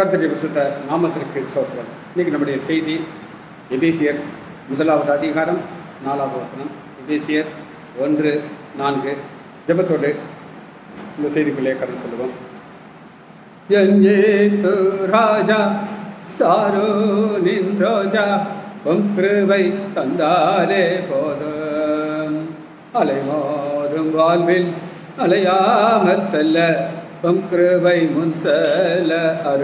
கர்த்தருடைய விசுத்த நாமத்திற்கு சோத்திரம் இன்னைக்கு நம்முடைய செய்தி எபேசியர் முதலாவது அதிகாரம் நாலாவது வசனம் எபேசியர் ஒன்று நான்கு ஜெபத்தோடு இந்த செய்திக்குள்ளே கடந்து சொல்லுவோம் என் இயேசு ராஜா சாரோ நின் ரோஜா உம் கிருபை தந்தாலே போதும் அலைமோதும் வாழ்வில் அலையாமல் செல்ல உம் கிருபை முன் செல்ல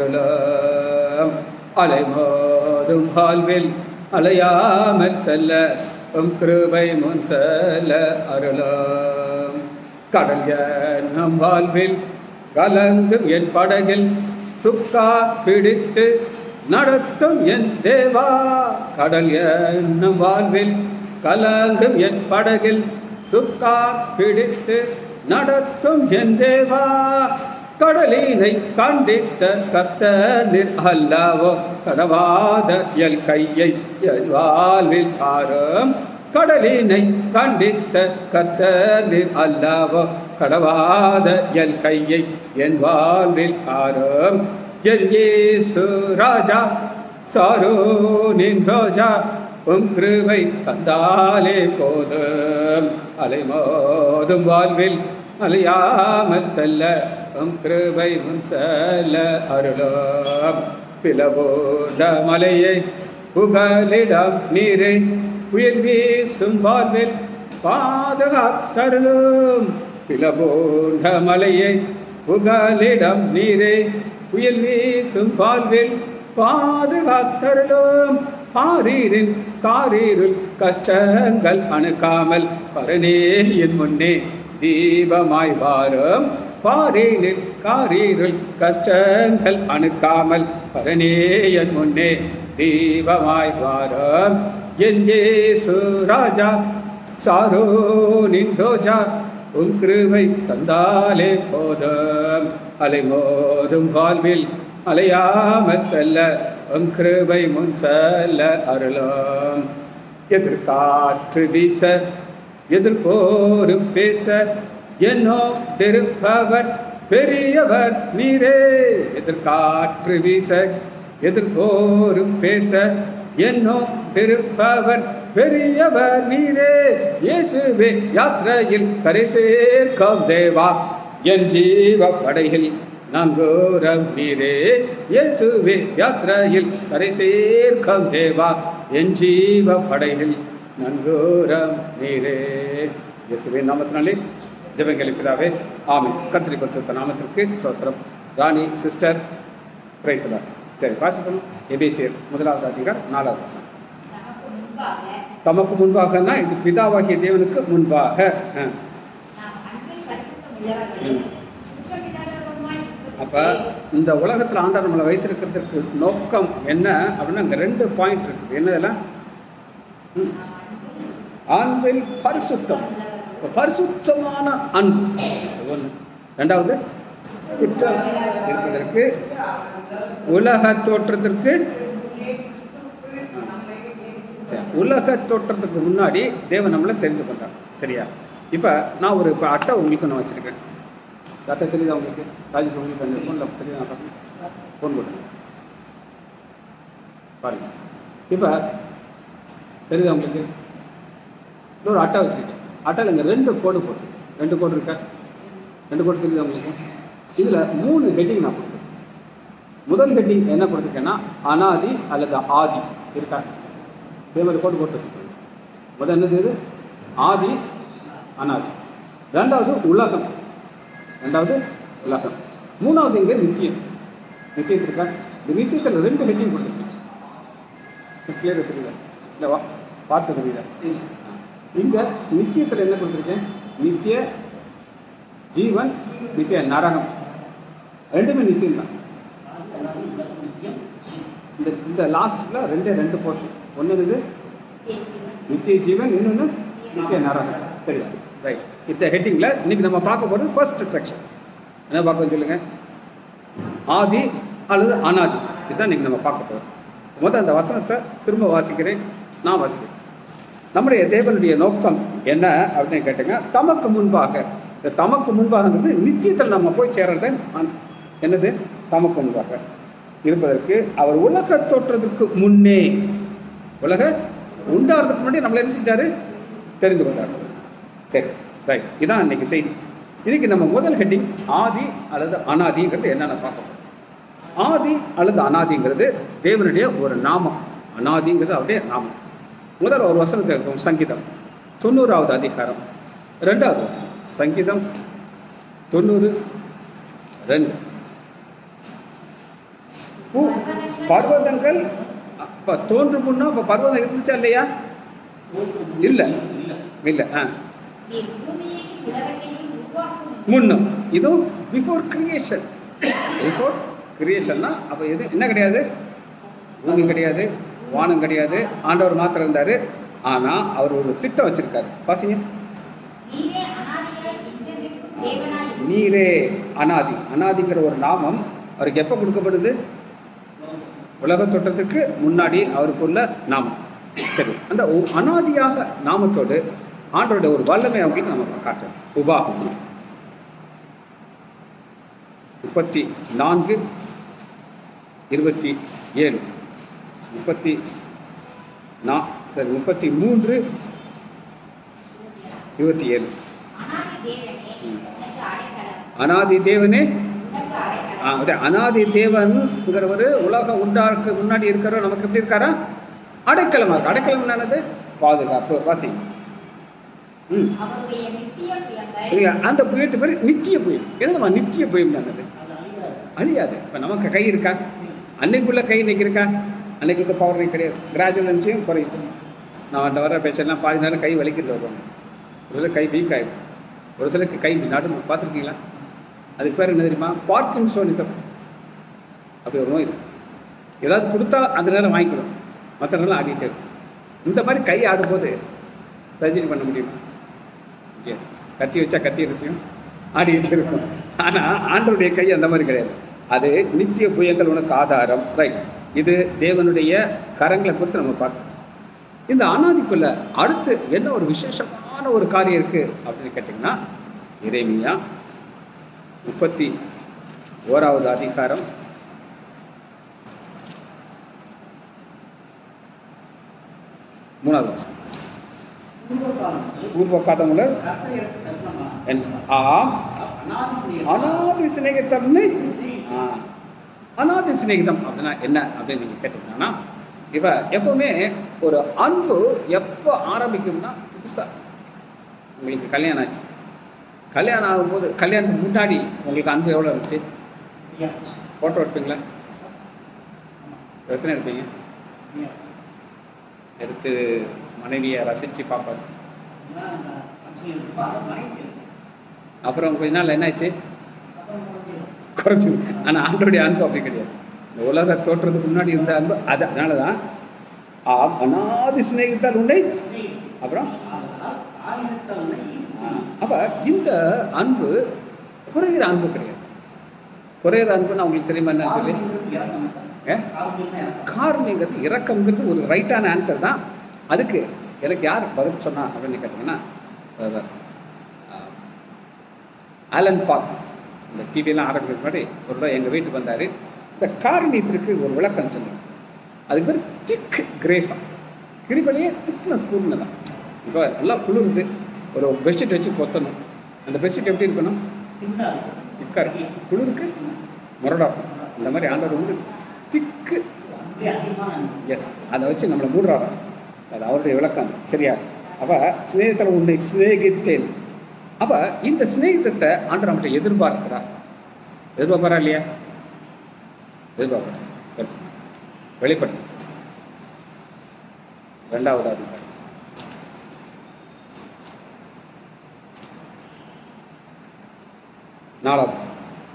அருளம் அலைமோதும் வாழ்வில் அலையாமல் செல்ல உம் கிருபை முன் செல்ல அருளம் கடல் என்னும் வாழ்வில் கலங்கும் என் படகில் சுக்கா பிடித்து நடத்தும் என் தேவா கடல் என்னும் வாழ்வில் கலங்கும் என் படகில் சுக்கா பிடித்து நடத்தும் என் தேவா கடலினை கண்டித்த கர்த்தனிர் அல்லவோ கடவாத எல் கையை என் வாழ்வில் ஆரம் கடலினை கண்டித்த கர்த்தனிர் அல்லவோ கடவாத எல் கையை என் வாழ்வில் ஆரம் என் இயேசு ராஜா சாரோ நின் ரோஜா உம் கிருபை தந்தாலே போதும் அலைமோதும் வாழ்வில் அலையாமல் செல்ல உம் கிருபை முன் செல்ல அருளோம் பிளவோட மலையை புகலிடம் நீரை உயிர் வீசும் வாழ்வில் பாதுகாத்தருளும் பிளவோட மலையை புகலிடம் நீரை புயல் வீசும் வாழ்வில் பாதுகாத்தருளும் பாரீரின் காரீருள் கஷ்டங்கள் அணுக்காமல் பரணே என் முன்னே தீபமாய் வாரும் பாரீரில் காரீருள் கஷ்டங்கள் அணுக்காமல் பரணே என் முன்னே தீபமாய் வாரும் என் ஏசு ராஜா சாரோ நின் ரோஜா உன் கிருபை தந்தாலே போதும் அலைமோதும் வாழ்வில் அலையாமல் செல்ல உன் கிருபை முன் செல்ல அருளும் எதிர்காற்று வீச எதிர்போரும் பேச என்னோ திருப்பவர் பெரியவர் நீரே எதிர்காற்று வீச எதிர்போரும் பேச என்னோ திருப்பவர் பெரியவர் நீரே இயேசுவே யாத்திரையில் கரை சேர்க்கும் தேவா என் ஜீவ படையில் நங்கூரம் நீரே இயேசுவே யாத்திரையில் கரை சேர்க்கும் தேவா என் ஜீவ படையில் நங்கூரம் நீரே இயேசுவே நாமத்தினாலே ஜெபங்களை பிதாவே ஆமை கத்திரி பரிசுத்த நாமத்திற்கு ஸ்தோத்திரம் ராணி சிஸ்டர் பிரைசலா சரி வாசிக்கணும் எபேசியர் முதலாவது அதிகாரம் நாலாவது வசனம் நமக்கு முன்பாக தமக்கு முன்பாகனா இது பிதாவாகிய தேவனுக்கு முன்பாக ஆ. நாம் அன்பில் பரிசுத்தம் உள்ளவர்களே, ம். குற்றமில்லாதவருமாய் அப்ப இந்த உலகத்துல ஆண்டவர் நம்மளை வைத்திருக்கிறதுக்கு நோக்கம் என்ன அப்படின்னா இங்க ரெண்டு பாயிண்ட் இருக்குது என்னதெல்லாம் ம். நாம் அன்பில் அன்பில் பரிசுத்தம் உள்ளவர்களே. இப்ப பரிசுத்தமான அன்பு அது ஒண்ணு ரெண்டாவது குற்றம் இருப்பதற்கு உலக தோற்றத்திற்கு சரி, உலக தோற்றத்துக்கு முன்னாடி தேவன் நம்மளை தெரிந்து கொண்டார் சரியா இப்போ நான் ஒரு இப்போ அட்டை உங்களுக்கு நான் வச்சிருக்கேன் இந்த அட்டை தெரியுதா உங்களுக்கு ராஜேஷ் உங்களுக்கு அந்த ஃபோனில் தெரியுதா ஃபோன் போட்டுங்க பாருங்க இப்போ தெரியுதா உங்களுக்கு இது ஒரு அட்டை வச்சிருக்கேன் அட்டையில் இங்கே ரெண்டு கோடு போட்டு ரெண்டு கோடு இருக்கா ரெண்டு கோடு தெரியுதா உங்களுக்கு இதில் மூணு ஹெட்டிங் நான் கொடுத்துருக்கேன் முதல் ஹெட்டிங் என்ன கொடுத்துருக்கேன்னா அனாதி அல்லது ஆதி இருக்கா இதே மாதிரி கோடு போட்டு வச்சுக்கோங்க. முதல் என்னது இது ஆதி அனாதி ரெண்டாவது உலகம் ரெண்டாவது உலகம் மூணாவது இங்கே நித்தியம் நித்தியம் இருக்கா இந்த நித்தியத்தில் ரெண்டு ஹெட்டிங் கொடுத்துருக்கேன் கிளியர் தெரியுதா இல்லை வா பார்த்து தெரியுதா இங்கே நித்தியத்தில் என்ன கொடுத்துருக்கேன் நித்திய ஜீவன் நித்திய நரகம் ரெண்டுமே நித்தியம் தான் இந்த இந்த லாஸ்ட்டில் ரெண்டே ரெண்டு போர்ஷன் ஒன்று இது நித்திய ஜீவன் இன்னொன்று நித்திய நரகம் சரியா ரைட் இந்த ஹெட்டிங்கில் இன்னைக்கு நம்ம பார்க்க போகிறது ஃபர்ஸ்ட் செக்ஷன் என்ன பார்க்க சொல்லுங்க ஆதி அல்லது அனாதி இதுதான் இன்னைக்கு நம்ம பார்க்க போகிறோம் முதல் அந்த வசனத்தை திரும்ப வாசிக்கிறேன் நான் வாசிக்கிறேன் நம்முடைய தேவனுடைய நோக்கம் என்ன அப்படின்னு கேட்டுங்க தமக்கு முன்பாக இந்த தமக்கு முன்பாகன்றது நித்தியத்தில் நம்ம போய் சேர்றது அன்- என்னது தமக்கு முன்பாக இருப்பதற்கு அவர் உலக தோற்றத்திற்கு முன்னே உலக உண்டாகிறதுக்கு முன்னாடி நம்மளை என்ன செஞ்சாரு தெரிந்து கொண்டார் சரி ரைட் இதான் இன்னைக்கு செய்தி இன்னைக்கு நம்ம முதல் ஹெட்டிங் ஆதி அல்லது அனாதிங்கிறது என்னென்ன பார்ப்போம் ஆதி அல்லது அனாதிங்கிறது தேவனுடைய ஒரு நாமம் அனாதிங்கிறது அவருடைய நாமம் முதல் ஒரு வசனத்தை எடுத்தோம் சங்கீதம் தொண்ணூறாவது அதிகாரம் ரெண்டாவது வசனம் சங்கீதம் தொண்ணூறு ரெண்டு பூ பர்வதங்கள் அப்ப தோன்றும் முன்னா அப்ப பர்வதம் இருந்துச்சா இல்லையா இல்ல இல்ல ஆ நீ பூமியையும் உலகத்தையும் உருவாக்கும் முன்னும் இதுவும் பிஃபோர் கிரியேஷன் பிஃபோர் கிரியேஷன்னா அப்போ எது என்ன கிடையாது பூமி கிடையாது வானம் கிடையாது ஆண்டவர் மாத்திரம் இருந்தார் ஆனால் அவர் ஒரு திட்டம் வச்சிருக்காரு பாசிங்க நீரே அனாதியாய் என்றென்றைக்கும் தேவனாய் இரு. நீரே அனாதி அனாதிங்கிற ஒரு நாமம் அவருக்கு எப்போ கொடுக்கப்படுது உலக தோட்டத்துக்கு முன்னாடி அவருக்குள்ள நாமம் சரி அந்த ஒ- அனாதியாக நாமத்தோடு ஆண்டோட ஒரு வல்லமை அவங்களுக்கு நம்ம காட்டுறோம் உபாகம் முப்பத்தி நான்கு இருபத்தி ஏழு முப்பத்தி நா சரி முப்பத்தி மூன்று இருபத்தி ஏழு அனாதி தேவனே ம். உனக்கு அடைக்கலம் அனாதி தேவனே உனக்கு ஆ, அடைக்கலம் அதே அனாதி தேவன்கிறவர் உலகம் உண்டாருக்கு முன்னாடி இருக்கிறவர் நமக்கு எப்படி இருக்காரா அடைக்கலமா இருக்கு அடைக்கலம் என்னது பாதுகாப்பு வாசி ம் அவருடைய நித்திய புயங்கள் இல்ல அந்த புயத்து பேர் நித்திய புயல் என்னதுமா நித்திய புயல் என்னது அழியாது இப்போ நமக்கு கை இருக்கா அன்னைக்குள்ள கை இன்னைக்கு இருக்கா அன்னைக்கு இருக்க பவர் இன்னைக்கு கிடையாது கிராஜுவல் நிச்சயம் குறையும் நான் அந்த வர பேசலாம் பாதி நேரம் கை வலிக்கிறது வருவாங்க ஒரு சில கை வீக் ஆகிடும் ஒரு சிலருக்கு கை நடு பார்த்துருக்கீங்களா அதுக்கு பேர் என்ன தெரியுமா பார்க்கின்சோனிசம் அப்படி ஒரு நோய் இருக்கு. ஏதாவது கொடுத்தா அந்த நேரம் வாங்கிக்கணும் மற்ற நேரம் ஆடிட்டே இருக்கும் இந்த மாதிரி கை ஆடும்போது சர்ஜரி பண்ண முடியுமா முடியாது கத்தி வச்சா கத்தி விஷயம் ஆடிக்கிட்டு இருக்கும் ஆனால் ஆண்டவருடைய கை அந்த மாதிரி கிடையாது அது நித்திய புயங்கள் உனக்கு ஆதாரம் ரைட் இது தேவனுடைய கரங்களை குறித்து நம்ம பார்த்தோம் இந்த அனாதிக்குள்ள அடுத்து என்ன ஒரு விசேஷமான ஒரு காரியம் இருக்கு அப்படின்னு கேட்டிங்கன்னா இறைமையா முப்பத்தி ஓராவது அதிகாரம் மூணாவது வருஷம் பூர்வ காலமுல என் ஆம் அனாதி சிநேகிதம்னு ஆ, அனாதி சிநேகிதம் அப்படின்னா என்ன அப்படின்னு நீங்கள் கேட்டிங்கன்னா இப்போ எப்பவுமே ஒரு அன்பு எப்போ ஆரம்பிக்கும்னா புதுசாக உங்களுக்கு கல்யாணம் ஆச்சு கல்யாணம் ஆகும்போது கல்யாணத்துக்கு முன்னாடி உங்களுக்கு அன்பு எவ்வளோ இருந்துச்சு ஃபோட்டோ எடுப்பீங்களா எத்தனை எடுப்பீங்க எடுத்து மனைவியை ரசித்து பார்ப்பாரு அப்புறம் கொஞ்ச நாள் என்னாச்சு குறைச்சி ஆனால் ஆண்டோடைய அன்பு அப்படி கிடையாது இந்த உலக தோற்றத்துக்கு முன்னாடி இருந்த அன்பு அது அதனால தான் ஆம் அனாதி சிநேகித்தால் உன்னை அப்புறம் அப்போ இந்த அன்பு குறையிற அன்பு கிடையாது குறையிற அன்புன்னு அவங்களுக்கு தெரியுமா என்ன சொல்லி ஏ? காரணிங்கிறது இரக்கம்ங்கிறது ஒரு ரைட்டான ஆன்சர் தான் அதுக்கு எனக்கு யார் பதில் சொன்னா அப்படின்னு கேட்டிங்கன்னா அஹ், அஹ், ஆலன் பாக் இந்த டிவிலாம் ஆரம்பிக்கிற முன்னாடி ஒரு தடவை எங்கள் வீட்டுக்கு வந்தார் இந்த காரணியத்திற்கு ஒரு விளக்கம் சொன்னார் அதுக்கு பேர் திக் கிரேஸா கிருபலையே திக்னஸ் கூர்னு தான் இப்போ நல்லா குளிருது ஒரு பெட்ஷீட் வச்சு பொத்தணும் அந்த பெட்ஷீட் எப்படி இருக்கணும் திக்காக இருக்கும் குளிருக்கு முரடா இருக்கும் இந்த மாதிரி ஆண்டவர் வந்து திக்கு எஸ் அதை வச்சு நம்மளை மூடுறாரு அது அவருடைய விளக்கம் சரியா அப்போ சிநேகத்தில் உன்னை சிநேகித்தேன் அப்போ இந்த சிநேகிதத்தை ஆண்டவர் நம்மகிட்ட எதிர்பார்க்கிறார் எதிர்பார்ப்பாரா இல்லையா எதிர்பார்ப்பார் வெளிப்படும் ரெண்டாவது அதிகாரம் நாலாவது வசனம்.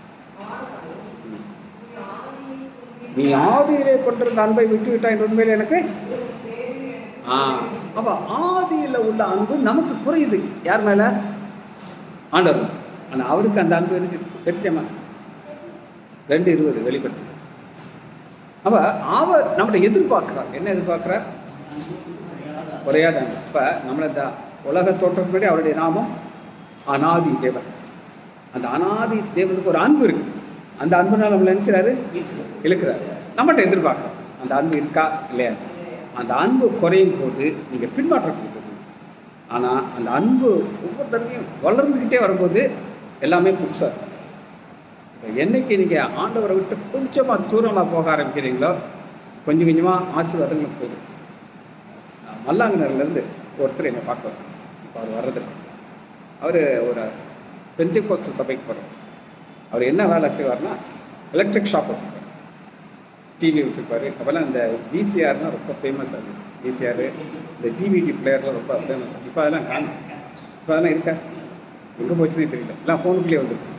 நீ ஆதியிலே கொண்டிருந்த அன்பை விட்டு விட்டாய் உண்மையில் எனக்கு ஆ அப்ப ஆதியில உள்ள அன்பு நமக்கு குறையுது யார் மேல ஆண்டவர் ஆனா அவருக்கு அந்த அன்பு வெற்றியமா ரெண்டு இருபது வெளிப்படுத்து அப்ப அவர் நம்மளை எதிர்பார்க்கிறார் என்ன எதிர்பார்க்கிறார் குறையாத அன்பு இப்ப நம்மள இந்த உலக தோற்றம் முன்னாடி அவருடைய நாமம் அனாதி தேவன் அந்த அனாதி தேவனுக்கு ஒரு அன்பு இருக்கு அந்த அன்புனால நம்மளை நினைச்சாரு இழுக்கிறாரு நம்மகிட்ட எதிர்பார்க்குறோம் அந்த அன்பு இருக்கா இல்லையா அந்த அன்பு குறையும் போது நீங்கள் பின்மாற்றத்துக்கு போகுது ஆனால் அந்த அன்பு ஒவ்வொரு தடவையும் வளர்ந்துக்கிட்டே வரும்போது எல்லாமே புதுசாக இருக்கும் இப்ப என்னைக்கு நீங்கள் ஆண்டவரை விட்டு கொஞ்சமாக தூரமாக போக ஆரம்பிக்கிறீங்களோ கொஞ்சம் கொஞ்சமாக ஆசீர்வாதங்களுக்கு போயிடும் மல்லாங்கனர்லேருந்து ஒருத்தர் என்னை பார்க்க வர்றார். இப்போ அவர் வர்றதில்லை அவர் ஒரு பெஞ்சு சபைக்கு போகிறார் அவர் என்ன வேலை செய்வார்னா எலக்ட்ரிக் ஷாப் வச்சுருப்பார் டிவி வச்சுருப்பாரு அப்போல்லாம் இந்த விசிஆர்னா ரொம்ப ஃபேமஸ் ஆகுது விசிஆர் இந்த டிவிடி பிளேயர்லாம் ரொம்ப ஃபேமஸ் இப்போ அதெல்லாம் காணும் இப்போ அதெல்லாம் இருக்கா எங்கே போச்சுன்னே தெரியல எல்லாம் ஃபோனுக்குள்ளேயே வந்துருச்சு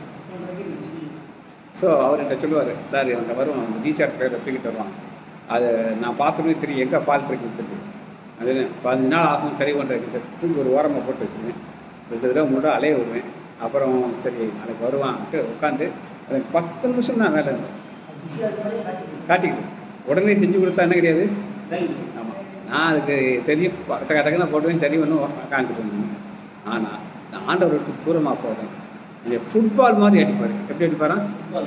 ஸோ அவர்கிட்ட சொல்லுவார் சார் அங்கே வருவான் அந்த விசிஆர் பிளேயரை தூக்கிட்டு வருவான் அது நான் பார்த்தோன்னே தெரியும் எங்கே ஃபால்ட் இருக்குன்னு தெரியும் அது பதினஞ்சு நாள் ஆகும் சரி பண்ணுறதுக்கு தூக்கி ஒரு ஓரமாக போட்டு வச்சுருவேன் ரெண்டு தடவை மூணு தடவை அலைய விடுவேன் அப்புறம் சரி நாளைக்கு வருவான்ட்டு உட்காந்து எனக்கு பத்து நிமிஷம் தான் வேலை இருந்தது காட்டிக்கிட்டு உடனே செஞ்சு கொடுத்தா என்ன கிடையாது ஆமாம் நான் அதுக்கு தெரியும் டக்கு டக்கு நான் போடுவேன் சரி ஒன்றும் காமிச்சிட்டு ஆனால் நான் ஆண்டவர் விட்டு தூரமாக போவேன் நீங்கள் ஃபுட்பால் மாதிரி அடிப்பார் எப்படி அடிப்பாரா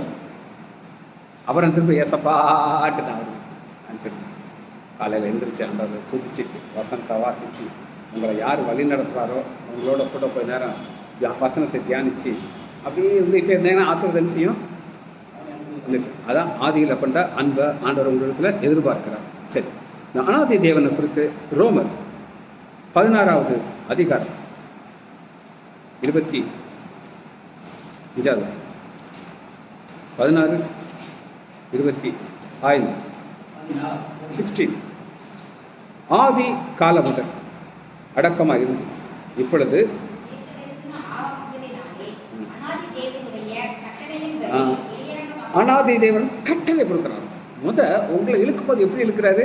அப்புறம் திரும்ப ஏசப்பாட்டு நான் வருவேன் காமிச்சிட்டு காலையில் எந்திரிச்சு ஆண்டவரை துதிச்சிட்டு வசனத்தை வாசித்து உங்களை யார் வழி நடத்துகிறாரோ அவங்களோட கூட கொஞ்ச நேரம் தியா- வசனத்தை தியானித்து அப்படியே இருந்துகிட்டே இருந்தேன்னா ஆசீர்வாதம் செய்யும் வந்துட்டு அதான் ஆதியில் கொண்ட அன்பை ஆண்டவர் உங்களிடத்துல எதிர்பார்க்கிறார் சரி இந்த அனாதி தேவனை குறித்து ரோமர் பதினாறாவது அதிகாரம் இருபத்தி அஞ்சாவது வசனம். பதினாறு இருபத்தி ஐந்து சிக்ஸ்டீன் ஆதி காலம் முதல் அடக்கமாக இருந்து இப்பொழுது தீர்க்கதரிசன ஆவமங்களினாலே அநாதி தேவனுடைய கட்டளையின்படி ஆ. வெளியரங்கமாக அனாதி தேவன் கட்டளை கொடுக்குறாரு முத உங்களை இழுக்கும்போது எப்படி இழுக்கிறாரு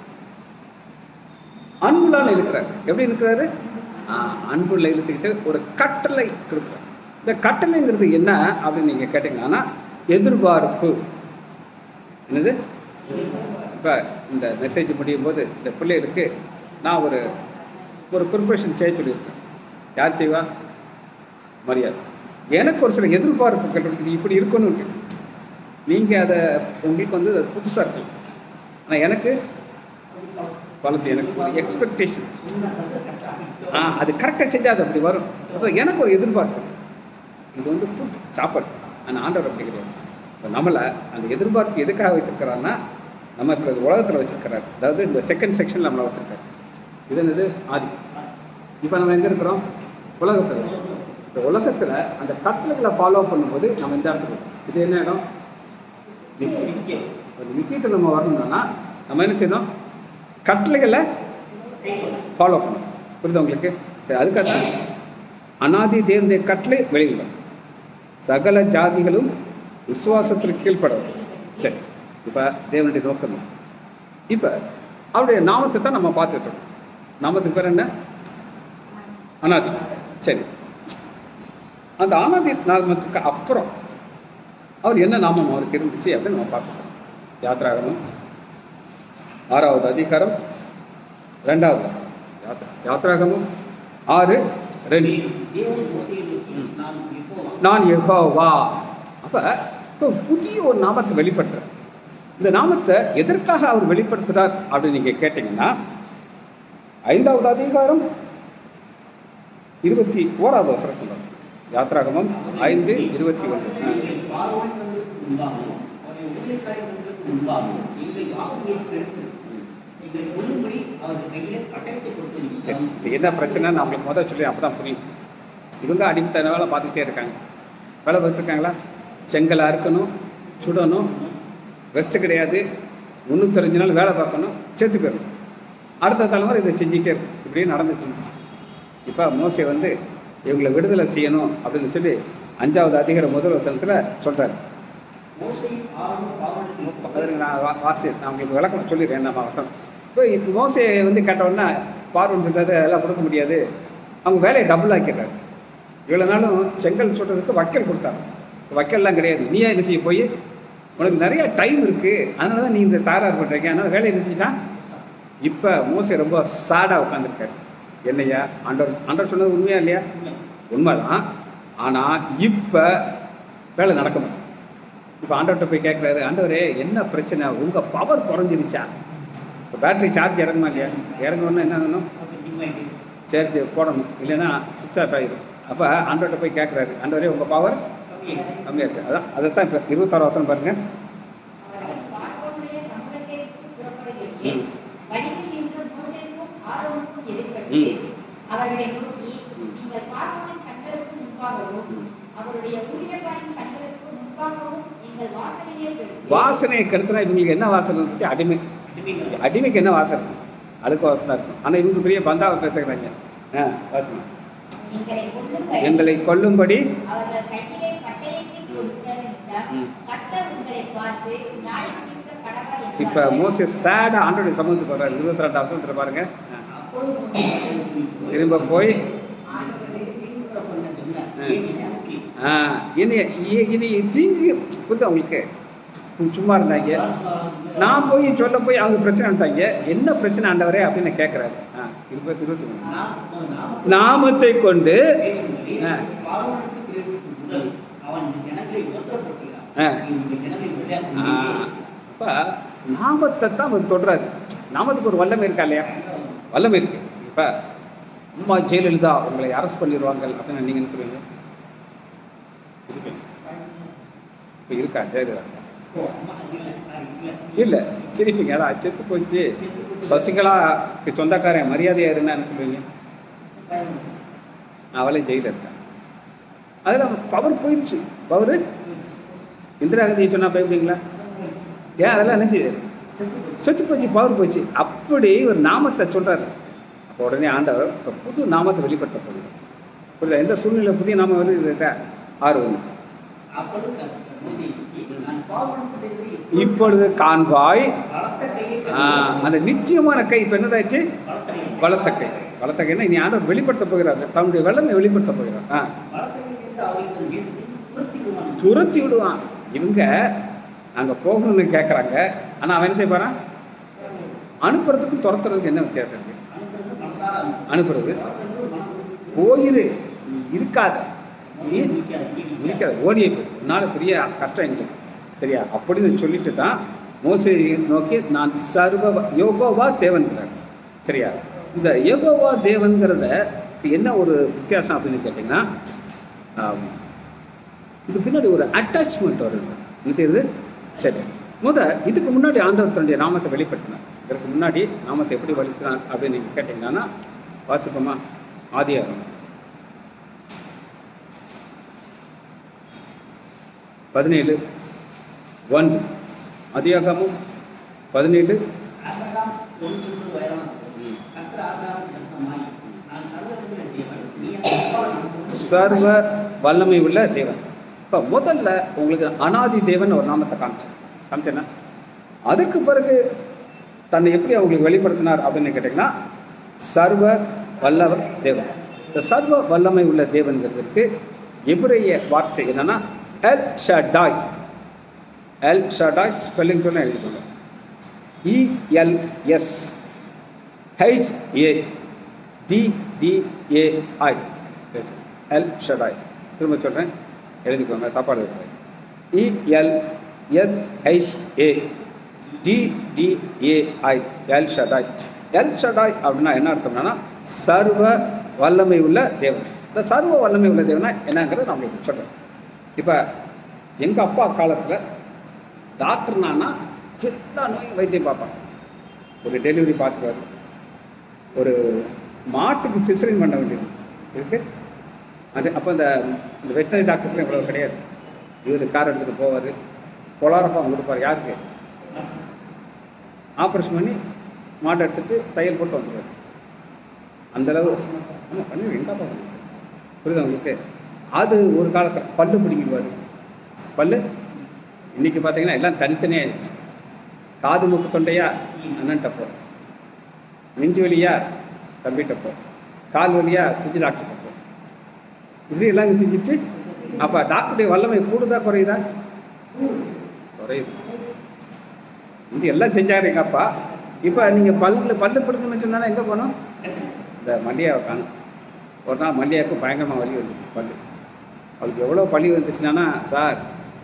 அன்புலான இழுக்கிறாரு எப்படி இழுக்கிறாரு ஆ, அன்புல இழுத்துக்கிட்டு ஒரு கட்டளை கொடுக்குறாரு இந்த கட்டளைங்கிறது என்ன அப்படின்னு நீங்கள் கேட்டீங்கன்னா எதிர்பார்ப்பு என்னது இப்போ இந்த மெசேஜ் முடியும் போது இந்த பிள்ளைகளுக்கு நான் ஒரு ஒரு ப்ரிப்பரேஷன் செய்ய சொல்லியிருக்கேன் யார் செய்வா மரியாதை எனக்கு ஒரு சில எதிர்பார்ப்புகள் இருக்குது இப்படி இருக்கணும்ட்டு நீங்கள் அதை உங்களுக்கு வந்து அது புதுசாக இருக்கு ஆனால் எனக்கு பழசு எனக்கு ஒரு எக்ஸ்பெக்டேஷன் ஆ அது கரெக்டாக செஞ்சால் அது அப்படி வரும் அப்போ எனக்கு ஒரு எதிர்பார்ப்பு இது வந்து ஃபுட் சாப்பாடு ஆனால் ஆண்டவர் அப்படி கிடையாது இப்போ நம்மளை அந்த எதிர்பார்ப்பு எதுக்காக வைத்திருக்கிறான்னா நம்ம இப்போ இந்த உலகத்தில் வச்சிருக்கிறார் அதாவது இந்த செகண்ட் செக்ஷனில் நம்மளை வச்சிருக்காரு இது என்னது ஆதி இப்போ நம்ம எங்கே இருக்கிறோம் உலகத்தில் இந்த உலகத்தில் அந்த கட்டளைகளை ஃபாலோ பண்ணும்போது நம்ம இந்த இடத்துக்கு இருக்கோம். இது என்ன இடம் நித்தியம் அந்த நித்தியத்தை நம்ம வரணும்னா நம்ம என்ன செய்யணும் கட்டளைகளை ஃபாலோ பண்ணணும் புரியுதா உங்களுக்கு சரி அதுக்காக தான் அனாதி தேவனுடைய கட்டளை வெளியிடும் சகல ஜாதிகளும் விசுவாசத்திற்கு கீழ்ப்படும் சரி இப்போ தேவனுடைய நோக்கம் தான் இப்போ அவருடைய நாமத்தை தான் நம்ம பார்த்துட்டு இருக்கோம் நாமத்துக்கு பேர் என்ன அனாதி சரி அந்த அனாதி நாமத்துக்கு அப்புறம் அவர் என்ன நாமம் அவருக்கு இருந்துச்சு அப்படின்னு நம்ம பார்க்கணும் யாத்ராகமம் ஆறாவது அதிகாரம் ரெண்டாவது வசனம். யாத்ரா யாத்ராகமம் ஆறு ரெண்டு நான் யெகோவா அப்ப இப்போ புதிய ஒரு நாமத்தை வெளிப்படுத்துறார் இந்த நாமத்தை எதற்காக அவர் வெளிப்படுத்துறார் அப்படின்னு நீங்க கேட்டீங்கன்னா ஐந்தாவது அதிகாரம் இருபத்தி ஓராவது வசனத்தில் வரும். யாத்ராகமம் ஐந்து இருபத்தி ஒன்று சரி இது என்ன பிரச்சனை நம்மளுக்கு முதல் சொல்லி அப்போ தான் புரியும் இவங்க அடிமத்த வேலை பார்த்துக்கிட்டே இருக்காங்க வேலை பார்த்துருக்காங்களா செங்கலாக இருக்கணும் சுடணும் ரெஸ்ட்டு கிடையாது ஒன்றும் தெரிஞ்சனாலும் வேலை பார்க்கணும் செத்து போயிடும் அடுத்த தலைமுறை இதை செஞ்சுக்கிட்டே இருக்கும் இப்படியே நடந்துட்டு இருந்துச்சு இப்போ மோசே வந்து இவங்களை விடுதலை செய்யணும் அப்படின்னு சொல்லி அஞ்சாவது அதிகார முதல் வசனத்தில் சொல்கிறார் அதுக்கு நான் வா- வாசி நான் உங்களுக்கு விளக்கம் சொல்லிடுறேன் நம்ம வசனம் இப்போ இப்போ மோசே வந்து கேட்டவுடனே பார்வன் இருக்காரு அதெல்லாம் கொடுக்க முடியாது அவங்க வேலையை டபுள் ஆக்கிடுறாரு இவ்வளோ நாளும் செங்கல் சுடுறதுக்கு வக்கல் கொடுத்தாங்க வக்கல்லாம் கிடையாது நீயா என்ன செய்ய போய் உனக்கு நிறைய டைம் இருக்குது அதனால தான் நீ இந்த தாரார் பண்ணுறீங்க அதனால் வேலை என்ன செஞ்சிட்டான் இப்போ மோசே ரொம்ப சாடாக உட்காந்துருக்காரு என்னையா ஆண்டவர் ஆண்டவர் சொன்னது உண்மையா இல்லையா உண்மைதான் ஆனால் இப்போ வேலை நடக்க மாட்டேங்குது இப்போ ஆண்டவர்கிட்ட போய் கேட்குறாரு ஆண்டவரே என்ன பிரச்சனை உங்கள் பவர் குறைஞ்சிருச்சா இப்போ பேட்டரி சார்ஜ் இறங்குமா இல்லையா இறங்கணும்னா என்ன வேணும் சார்ஜ் போடணும் இல்லைன்னா சுவிட்ச் ஆஃப் ஆகிடும் அப்போ ஆண்டவர்கிட்ட போய் கேட்குறாரு ஆண்டவரே உங்கள் பவர் கம்மியாச்சு அதான் அதைத்தான் இப்போ இருபத்தாறு வருஷம் பாருங்கள் அவர்கள் பார்வோனுடைய சமூகத்தை விட்டு புறப்படுகையில் வழியில் நின்ற மோசேக்கும் ஆரோனுக்கும் எதிர்பட்டு ம். அவர்களை நோக்கி ம். நீங்கள் பார்வோனின் கண்களுக்கு முன்பாகவும் ம். அவருடைய ஊழியக்காரின் கண்களுக்கு முன்பாகவும் நீங்கள் வாசனையை பெற்று வாசனையை கெடுத்துனா இவங்களுக்கு என்ன வாசனை இருந்துச்சு அடிமை அடிமைக்கு என்ன வாசனை அழுக்கு வாசனை இருக்கும் ஆனால் இவங்க பெரிய பந்தாவை பேசுகிறாங்க ஆ வாசனை எங்களை கொள்ளுங்கள் எங்களை கொல்லும்படி அவர்கள் கையிலே பட்டயத்தை கொடுத்த நிமித்தம் ம். கர்த்தர் உங்களை பார்த்து நியாயம் தீர்க்க கடவர் இப்போ என்றார்கள். மோசே சேடாக ஆண்டோடைய சமூகத்துக்கு வர்றாரு இருபத்தி ரெண்டு வருஷத்துல பாருங்க திரும்ப போய் ஆ, இனி இ- இனி தீங்கு புரியுதா உங்களுக்கு கொஞ்சம் சும்மா இருந்தாங்க நான் போய் சொல்ல போய் அவங்க பிரச்சனை வந்துட்டாங்க என்ன பிரச்சனை ஆண்டவரே அப்படின்னு கேட்குறாரு ஆ இருபத்தி இருபத்தி மூணு நாமத்தை கொண்டு ஆ. ஆ. அப்போ நாமத்தை தான் அவர் தொடுறாரு நாமத்துக்கு ஒரு வல்லமை இருக்கா இல்லையா வல்லமை இருக்கு இப்போ அம்மா ஜெயலலிதா உங்களை அரெஸ்ட் பண்ணிடுவாங்க அப்படின்னு நீங்கள் என்ன சொல்லுவீங்க சிரிப்பீங்க இப்போ இருக்கா ஜெயலலிதா இல்லை சிரிப்பீங்க அதான் செத்து போச்சு சசிகலாக்கு சொந்தக்காரன் மரியாதையா இருந்தா என்ன சொல்லுவீங்க அவளே ஜெயில இருக்கா அதில் பவர் போயிடுச்சு பவர் இந்திரா காந்தியை சொன்னா பயப்படுவீங்களா ஏன் அதெல்லாம் என்ன செய்யுது செத்து போச்சு பவர் போச்சு அப்படி ஒரு நாமத்தை சொல்றாரு அப்போ உடனே ஆண்டவர் இப்போ புது நாமத்தை வெளிப்படுத்த போகுது புரியல எந்த சூழ்நிலை புதிய நாமம் வருது ஆர்வம் இப்பொழுது காண்பாய் ஆ, அந்த நிச்சயமான கை இப்போ என்னதாச்சு வளர்த்த கை வளர்த்த கைன்னா இனி ஆண்டவர் வெளிப்படுத்த போகிறார் தன்னுடைய வல்லமை வெளிப்படுத்த போகிறார் ஆ துரத்தி விடுவான் இவங்க அங்கே போகணும்னு கேட்குறாங்க ஆனால் அவன் என்ன செய்ய போகிறான் அனுப்புறதுக்கும் துரத்துறதுக்கு என்ன வித்தியாசம் இருக்கு அனுப்புறது போயிரு இருக்காத நீ இருக்காது ஓடிய உன்னால பெரிய கஷ்டம் எங்களுக்கு சரியா அப்படின்னு சொல்லிட்டு தான் மோசையை நோக்கி நான் சர்வ யோகோவா தேவன்கிறார் சரியா இந்த யோகோவா தேவன்கிறத என்ன ஒரு வித்தியாசம் அப்படின்னு கேட்டிங்கன்னா ஆம், இது பின்னாடி ஒரு அட்டாச்மெண்ட் வருது என்ன செய்யுது சரி முத இதுக்கு முன்னாடி ஆண்டவர் தன்னுடைய நாமத்தை வெளிப்படுத்தினார் இதற்கு முன்னாடி நாமத்தை எப்படி வெளிப்படுத்தினார் அப்படின்னு நீங்கள் கேட்டிங்கன்னா வாசிப்போமா ஆதியாரம் பதினேழு ஒன் அதியாகமும் பதினேழு சர்வ வல்லமை உள்ள தேவன் இப்போ முதல்ல உங்களுக்கு அனாதி தேவன் ஒரு நாமத்தை காமிச்சேன் காமிச்சேன்னா அதுக்கு பிறகு தன்னை எப்படி அவங்களுக்கு வெளிப்படுத்தினார் அப்படின்னு கேட்டிங்கன்னா சர்வ வல்லவர் தேவன் இந்த சர்வ வல்லமை உள்ள தேவன்கிறதுக்கு எபிரேய வார்த்தை என்னன்னா El Shaddai El Shaddai spelling சொன்னால் எழுதிக்கோங்க E L S H A D D A I El Shaddai திரும்ப சொல்கிறேன் எழுதிக்கோங்க தப்பாக எழுதுறேன் E L S H A D D A I El Shaddai El Shaddai அப்படின்னா என்ன அர்த்தம்னா சர்வ வல்லமை உள்ள தேவன் இந்த சர்வ வல்லமை உள்ள தேவனா என்னங்கிறத நான் உங்களுக்கு சொல்கிறேன் இப்போ எங்கள் அப்பா காலத்தில் டாக்டர் நானா எல்லா நோயும் வைத்தியம் பார்ப்பாங்க ஒரு டெலிவரி பார்த்துருவாரு ஒரு மாட்டுக்கு சிசரின் பண்ண வேண்டியது இருக்கு அது அப்போ இந்த இந்த வெட்டரி டாக்டர்ஸ்லாம் இவ்வளோ கிடையாது இவர் கார் எடுத்துகிட்டு போவார் கொலாரஃபார்ம் கொடுப்பார் யாருக்கு ஆப்ரேஷன் பண்ணி மாட்டை எடுத்துட்டு தையல் போட்டு வந்துடுவார் அந்தளவு ஆமாம் பண்ணி எங்கே பார்க்கணும் புரியுதா உங்களுக்கு அது ஒரு காலத்தில் பல்லு பிடிக்கிடுவார் பல்லு இன்னைக்கு பார்த்தீங்கன்னா எல்லாம் தனித்தனியாக ஆயிடுச்சு காது மூக்கு தொண்டையா அண்ணன்ட்ட போ நெஞ்சு வலியா தம்பிகிட்ட போ கால் வலியா செஞ்சு டாக்டர்கிட்ட போ இப்படி எல்லாம் இங்க செஞ்சுட்டு அப்போ டாக்டருடைய வல்லமை கூடுதா குறையுதா குறையுது இது எல்லாம் செஞ்சாரு எங்கள் அப்பா இப்போ நீங்கள் பல்லு பல்லு பிடுங்கன்னு சொன்னாலும் எங்கே போகணும் இந்த மல்லியாவை காணும் ஒரு நாள் மல்லியாவுக்கு பயங்கரமாக வலி வந்துச்சு பல்லு அவளுக்கு எவ்வளோ பள்ளி வந்துச்சுன்னா சார்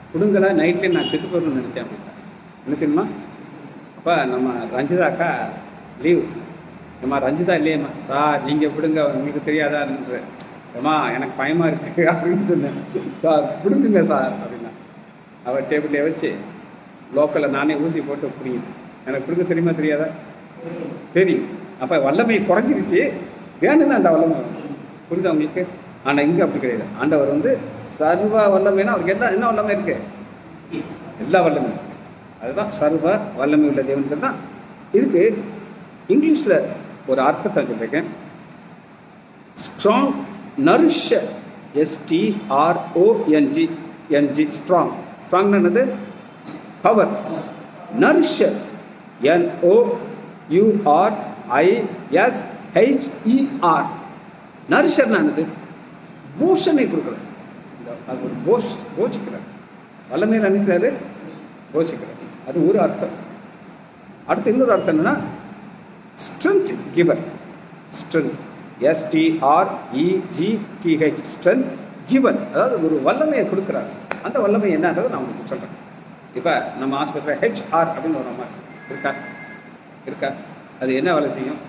கொடுங்கல நைட்லேயே நான் செத்து போகணும்னு நினச்சேன் அப்படின்ட்டா என்ன தெரியுமா அப்போ நம்ம ரஞ்சிதா அக்கா லீவ் ஏம்மா ரஞ்சிதா இல்லையம்மா சார் நீங்கள் விடுங்க உங்களுக்கு தெரியாதான்ற ஏம்மா எனக்கு பயமாக இருக்கு அப்படின்னு சொன்னேன் சார் விடுங்குங்க சார் அப்படின்னா அவள் டேபிள்லேயே வச்சு லோக்கலில் நானே ஊசி போட்டு பிடிங்கிட்டேன் எனக்கு பிடிக்க தெரியுமா தெரியாதா தெரியும் அப்போ வல்லமை குறைஞ்சிருச்சு வேணும்னு அந்த வல்லமை வரும். புரியுதா உங்களுக்கு ஆனால் இங்கே அப்படி கிடையாது ஆண்டவர் வந்து சர்வ வல்லமைனா அவருக்கு என்ன என்ன வல்லமை இருக்கு எல்லா வல்லமையும் இருக்கு. அதுதான் சர்வ வல்லமை உள்ள தேவனுக்கு தான் இதுக்கு இங்கிலீஷில் ஒரு அர்த்தத்தை சொல்லியிருக்கேன் strong nourisher S T R O N G N G strong strong என்னது power nourisher N O U R I S H E R நரிஷர்னா என்னது போஷனை கொடுக்குறார் இந்த அது ஒரு போஷ் போஷிக்கிறார் வல்லமையில் அனுப்பிச்சாரு போஷிக்கிறார் அது ஒரு அர்த்தம் அடுத்து இன்னொரு அர்த்தம் என்னன்னா strength giver strength எஸ்டிஆர்இஜிடிஹெச் strength given அதாவது ஒரு வல்லமையை கொடுக்குறாரு அந்த வல்லமை என்னன்றதை நான் உங்களுக்கு சொல்கிறேன் இப்போ நம்ம ஆஸ்பத்திரியில் ஹெச்ஆர் அப்படின்னு ஒரு நம்ம இருக்கா இருக்கா அது என்ன வேலை செய்யும்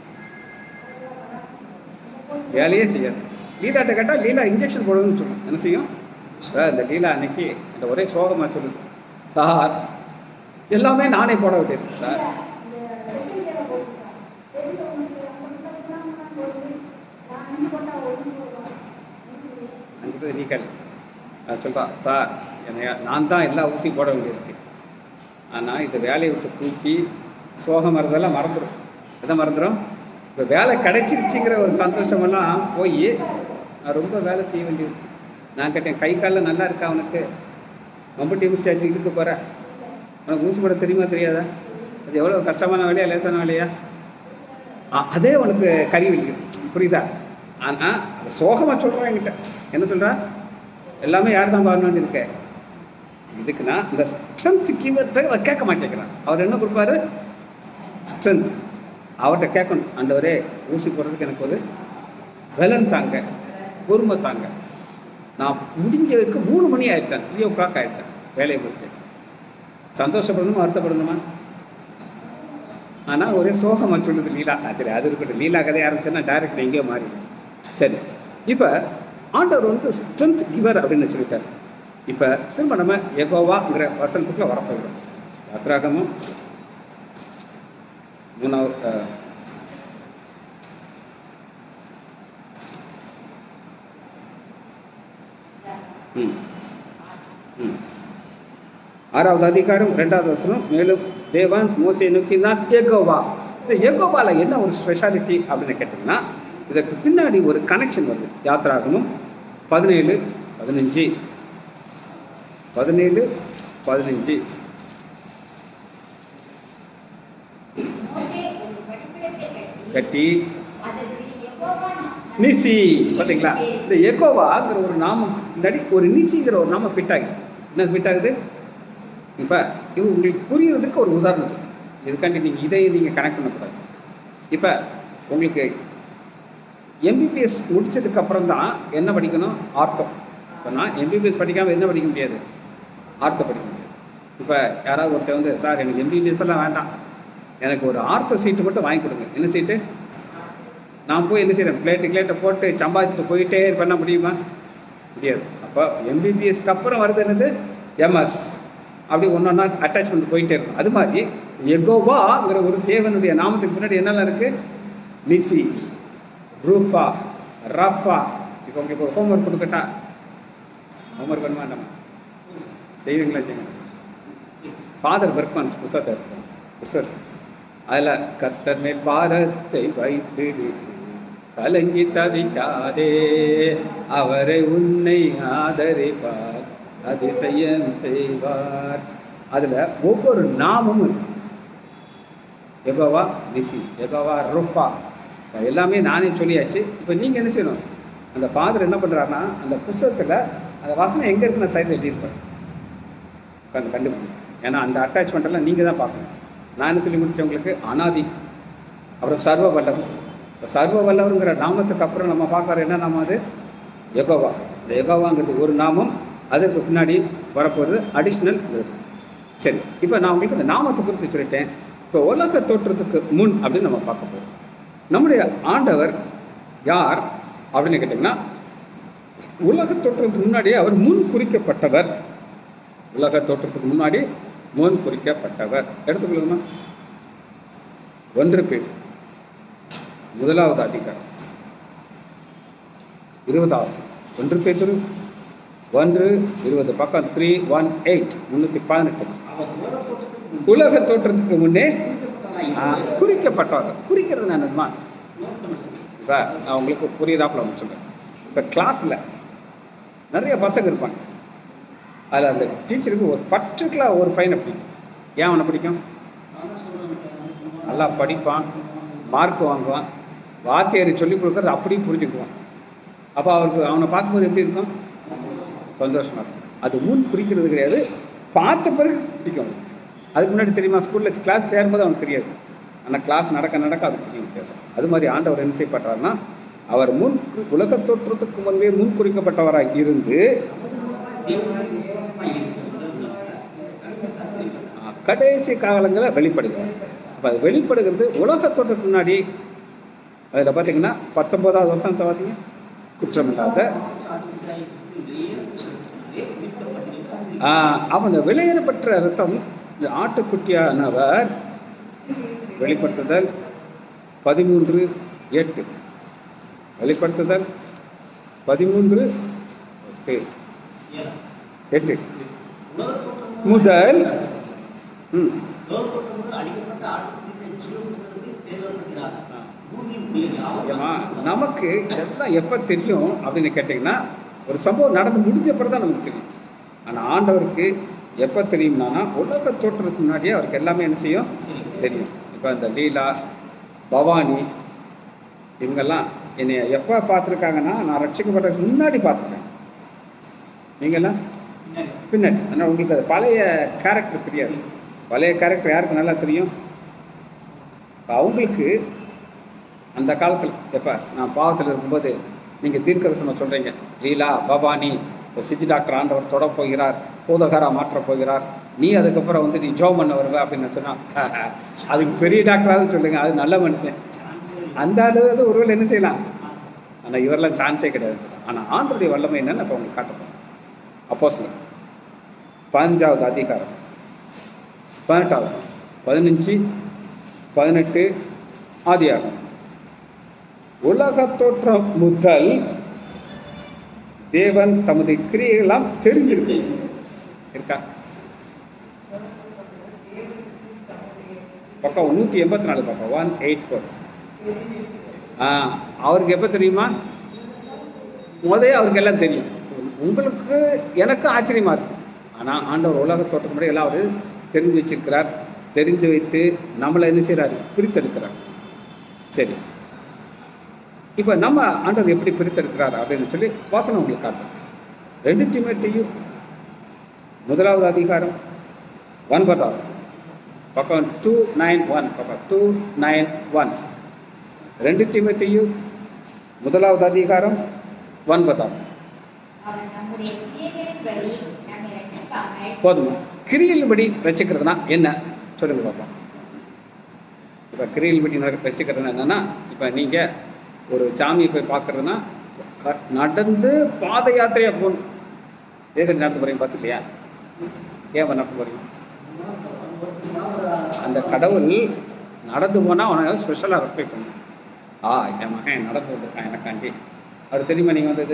வேலையே செய்யாது லீலாட்ட கேட்டால் லீலா இன்ஜெக்ஷன் போடணும்னு சொல்லும் என்ன செய்யும் சார் இந்த லீலா அன்னைக்கு இந்த ஒரே சோகமாக சொல்லுது சார் எல்லாமே நானே போட வேண்டியிருக்கு சார் அங்கே நீ கேள்வி அது சொல்கிறா சார் என்னை நான் தான் எல்லா ஊசியும் போட வேண்டியிருக்கு ஆனால் இந்த வேலையை விட்டு தூக்கி சோகம் மறந்தெல்லாம் மறந்துடும் எதை மறந்துடும் இப்போ வேலை கிடைச்சிருச்சுங்கிற ஒரு சந்தோஷமெல்லாம் போய் நான் ரொம்ப வேலை செய்ய வேண்டியது நான் கேட்டேன் கை காலில் நல்லா இருக்கா அவனுக்கு மம்பட்டி முடிச்சு அஞ்சு இருக்க போகிற உனக்கு ஊசி போட தெரியுமா தெரியாதா அது எவ்வளோ கஷ்டமான வேலையா லேசான வேலையா ஆ, அதே உனக்கு கறி வலிக்குது புரியுதா ஆனால் அதை சோகமாக சொல்கிறான் என்கிட்ட என்ன சொல்கிறா எல்லாமே யார் தான் பார்க்க வேண்டியிருக்கு இதுக்குன்னா இந்த ஸ்ட்ரென்த் கீவர்ட்டை அவர் கேட்க மாட்டேங்கிறான் அவர் என்ன கொடுப்பாரு ஸ்ட்ரென்த் அவர்கிட்ட கேட்கணும் ஆண்டவரே ஊசி போடுறதுக்கு எனக்கு ஒரு வெலன் தாங்க பொறுமை தாங்க நான் முடிஞ்சதுக்கு மூணு மணி ஆயிடுச்சேன் த்ரீ ஓ கிளாக் ஆயிடுச்சேன் வேலையை போயிட்டு சந்தோஷப்படணுமா வருத்தப்படணுமா ஆனால் ஒரே சோகமாக சொல்லுது லீலா ஆ, சரி அது இருக்கட்டும் லீலா கதை ஆரம்பிச்சேன்னா டேரக்ட் எங்கேயோ மாறி சரி இப்போ ஆண்டவர் வந்து ஸ்ட்ரென்த் கிவர் அப்படின்னு சொல்லிட்டார் இப்போ திரும்ப நம்ம எகோவாங்கிற வசனத்துக்குள்ள வரப்போகிறோம் யாத்ராகமும் மூணாவது அஹ், ம் ம் ஆறாவது அதிகாரம் ரெண்டாவது வசனம் மேலும் தேவன் மோசை நோக்கி தான் ஏகோவா இந்த ஏகோவால என்ன ஒரு ஸ்பெஷாலிட்டி அப்படின்னு கேட்டிங்கன்னா இதற்கு பின்னாடி ஒரு கனெக்ஷன் வருது யாத்ராகமும் பதினேழு பதினஞ்சு பதினேழு பதினஞ்சு மோசே ஒரு பலிபீடத்தை கட்டி கட்டி அதற்கு யெகோவா நாமம் நிசி பார்த்தீங்களா இந்த எகோவாங்கிற ஒரு நாமம் முன்னாடி ஒரு நிசிங்கிற ஒரு நாமம் ஃபிட் ஆகுது என்ன ஃபிட் ஆகுது இப்போ இது உங்களுக்கு புரியறதுக்கு ஒரு உதாரணம் சொல்றேன். இதுக்காண்டி நீங்கள் இதை நீங்கள் கனெக்ட் பண்ணக்கூடாது இப்போ உங்களுக்கு எம்பிபிஎஸ் முடிச்சதுக்கு அப்புறம் தான் என்ன படிக்கணும் ஆர்த்தம் இப்போ நான் எம்பிபிஎஸ் படிக்காமல் என்ன படிக்க முடியாது ஆர்த்தம் படிக்க முடியாது இப்போ யாராவது ஒருத்தர் வந்து சார் எனக்கு எம்பிபிஎஸ் எல்லாம் வேண்டாம் எனக்கு ஒரு ஆர்த்தோ சீட்டு மட்டும் வாங்கி கொடுங்க என்ன சீட்டு நான் போய் என்ன செய்கிறேன் பிளேட்டு கிளேட்டை போட்டு சம்பாதிச்சுட்டு போயிட்டே பண்ண முடியுமா முடியாது அப்போ எம்பிபிஎஸ்க்கு அப்புறம் வருது என்னது எம்எஸ் அப்படி ஒன்று ஒன்றா அட்டாச்மெண்ட் போயிட்டே இருக்கும் அது மாதிரி எகோவாங்கிற ஒரு தேவனுடைய நாமத்துக்கு முன்னாடி என்னெல்லாம் இருக்குது நிசி ரூஃபா ரஃபா இப்போ உங்களுக்கு ஒரு ஹோம்ஒர்க் கொடுக்கட்டா ஹோம்ஒர்க் வேணுமா நம்ம செய்வீங்களா செய்யுங்க ஃபாதர் பர்க்மான்ஸ் புத்தகத்தை இருக்கும் புத்தகம் அதில் கர்த்தர் மேல் பாரத்தை வைத்து கலங்கி தவிக்காதே அவரை உன்னை ஆதரிப்பார் அதிசயம் செய்வார் அதில் ஒவ்வொரு நாமமும் இருக்கு எகோவா நிசி எகோவா ருஃபா எல்லாமே நானே சொல்லியாச்சு இப்போ நீங்கள் என்ன செய்யணும் அந்த ஃபாதர் என்ன பண்ணுறாருன்னா அந்த புஸ்தகத்தில் அந்த வசனம் எங்கே இருக்குன்னு சைடில் எழுதியிருப்பார் உட்காந்து கண்டுபிடிங்க ஏன்னா அந்த அட்டாச்மெண்ட் எல்லாம் நீங்கள் தான் பார்க்கணும் நான் என்ன சொல்லி முடிச்சேன் உங்களுக்கு அனாதி அப்புறம் சர்வ வல்லவர் இப்போ சர்வ வல்லவருங்கிற நாமத்துக்கு அப்புறம் நம்ம பார்க்குற என்ன நாமம் அது எகோவா இந்த எகோவாங்கிறது ஒரு நாமம் அதற்கு பின்னாடி வரப்போகிறது அடிஷ்னல் சரி இப்போ நான் உங்களுக்கு இந்த நாமத்தை குறித்து சொல்லிட்டேன் இப்போ உலக தோற்றத்துக்கு முன் அப்படின்னு நம்ம பார்க்க போகிறோம் நம்முடைய ஆண்டவர் யார் அப்படின்னு கேட்டிங்கன்னா உலக தோற்றத்துக்கு முன்னாடியே அவர் முன் குறிக்கப்பட்டவர் உலக தோற்றத்துக்கு முன்னாடி முன் குறிக்கப்பட்டவர் எடுத்துக்கொள்ளுமா ஒன்று பேர் முதலாவது அதிகாரம் இருபதாவது ஒன்று பேர் ஒன்று இருபது பக்கம் த்ரீ ஒன் எயிட் முந்நூற்றி பதினெட்டு அவர் உலக தோற்றத்துக்கு முன்பு உலக தோற்றத்துக்கு முன்னே ஆ, குறிக்கப்பட்டவராய் குறிக்கப்பட்டவர் குறிக்கிறது நான் என்னதுமா இப்போ நான் உங்களுக்கு புரியுதாப்புல ஒன்று சொல்கிறேன் இப்போ கிளாஸில் நிறைய பசங்க இருப்பாங்க அதில் அந்த டீச்சருக்கு ஒரு பர்டிகுலர் ஒரு பையனை பிடிக்கும் ஏன் அவனை பிடிக்கும் நல்லா படிப்பான் மார்க் வாங்குவான் வாத்தியார் சொல்லிக் கொடுக்கறது அப்படியே புரிஞ்சுக்குவான் அப்போ அவருக்கு அவனை பார்க்கும்போது எப்படி இருக்கும் சந்தோஷமா இருக்கும் அது முன் குறிக்கிறது கிடையாது பார்த்த பிறகு பிடிக்கும் அவனுக்கு. அதுக்கு முன்னாடி தெரியுமா ஸ்கூலில் கிளாஸ் சேரும்போது அவனுக்கு தெரியாது ஆனால் கிளாஸ் நடக்க நடக்க அது தெரியும் வித்தியாசம் அது மாதிரி ஆண்டவர் என்ன செய்யப்பட்டார்னா அவர் முன் கு- உலகத் தோற்றத்துக்கு முன்பே முன் குறிக்கப்பட்டவராக இருந்து ஆ, கடைசி காலங்களில் வெளிப்படுகிறார் அப்போ அது வெளிப்படுகிறது உலக தோற்றத்துக்கு முன்னாடி அதில் பார்த்தீங்கன்னா பத்தொன்பதாவது வருஷத்தை வாசிங்க குற்றமில்லாத அப்போ அந்த வெளியேறப்பட்ட ரத்தம் இந்த ஆட்டுக்குட்டியானவர் வெளிப்படுத்துதல் பதிமூன்று எட்டு வெளிப்படுத்துதல் பதிமூன்று எட்டு எட்டு முதல் ம் அடிக்கப்பட்ட ஆட்டுக்குட்டியின் ஜீவபுஸ்தகத்தில் பேர் எழுதப்படுகிறார். பூமியின் மேல் ஏம்மா யாவரும் நமக்கு இதெல்லாம் எப்போ தெரியும் அப்படின்னு கேட்டிங்கன்னா ஒரு சம்பவம் நடந்து முடிஞ்ச பிறகு தான் நமக்கு தெரியும் ஆனால் ஆண்டவருக்கு எப்போ தெரியும்னா உலக தோற்றத்துக்கு முன்னாடியே அவருக்கு எல்லாமே என்ன செய்யும் தெரியும் இப்போ இந்த லீலா பவானி இவங்கெல்லாம் என்னை எப்போ பார்த்துருக்காங்கன்னா நான் ரட்சிக்கப்பட்டதுக்கு முன்னாடி பார்த்துருக்கேன் நீங்கள்லாம் பின்னாடி ஆனால் உங்களுக்கு அது பழைய கேரக்டர் தெரியாது பழைய கேரக்டர் யாருக்கு நல்லா தெரியும் இப்ப அவங்களுக்கு அந்த காலத்தில் எப்போ நான் பாவத்தில் இருக்கும்போது நீங்கள் தீர்க்கதரிசனம் சொல்கிறீங்க லீலா பவானி இந்த சிஜி டாக்டர் ஆண்டவர் தொட போகிறார் பூதகாரா மாற்றப் போகிறார் நீ அதுக்கப்புறம் வந்து நீ ஜோம் பண்ண வருவ அப்படின்னு சொன்னால் அதுக்கு பெரிய டாக்டராவது சொல்லுங்க அது நல்ல மனுஷன் அந்த அளவு ஒருவேளை என்ன செய்யலாம் ஆனால் இவரெல்லாம் சான்ஸே கிடையாது ஆனால் ஆண்டருடைய வல்லமை என்னன்னு இப்போ உங்களுக்கு காட்டப்போம் அப்போ சொல்லுங்க பதினஞ்சாவது அதிகாரம் பதினெட்டாவது பதினஞ்சு பதினெட்டு ஆதியாகம் உலக தோற்றம் முதல் தேவன் தமது கிரியைகளாம் தெரிஞ்சிருக்கு இருக்கா பக்கம் நூற்றி எண்பத்தி நாலு பக்கம் ஒன் எயிட் ஃபோர் ஆ அவருக்கு எப்போ தெரியுமா முதே அவருக்கு எல்லாம் தெரியும் உங்களுக்கு எனக்கு ஆச்சரியமா இருக்கு ஆனால் ஆண்டவர் உலக தோற்றம் முறை எல்லாம் அவர் தெரிஞ்சு வச்சிருக்கிறார் தெரிந்து வைத்து நம்மளை என்ன செய்கிறார் பிரித்தெடுக்கிறார் சரி இப்போ நம்ம ஆண்டவர் எப்படி பிரித்தெடுக்கிறார் அப்படின்னு சொல்லி வாசனை உங்களுக்கு காட்டும் ரெண்டு டிமேட்டையும் முதலாவது அதிகாரம் ஒன்பதாவது பக்கம் டூ நைன் ஒன் பக்கம் டூ நைன் ஒன் ரெண்டு டிமேட்டையும் முதலாவது அதிகாரம் ஒன்பதாவது அவர் நம்முடைய கிரியைகளின்படி நம்மை ரட்சிக்காமல் போதுமா கிரியல்படி ரசிக்கிறதுனா என்ன சொல்லுங்க பார்ப்போம் இப்போ கிரியல்படி ரசிக்கிறதுனா என்னன்னா இப்போ நீங்கள் ஒரு சாமியை போய் பார்க்குறதுனா நடந்து பாத யாத்திரையாக போகணும் எதுக்கு நடந்து போகிறீங்க பார்த்து இல்லையா ஏன் நடந்து போகிறீங்க அந்த கடவுள் நடந்து போனால் அவனை ஸ்பெஷலாக ரெஸ்பெக்ட் பண்ணணும் ஆ என் மகன் நடந்து வந்திருக்கான் எனக்காண்டி அவர் தெரியுமா நீங்கள் வந்தது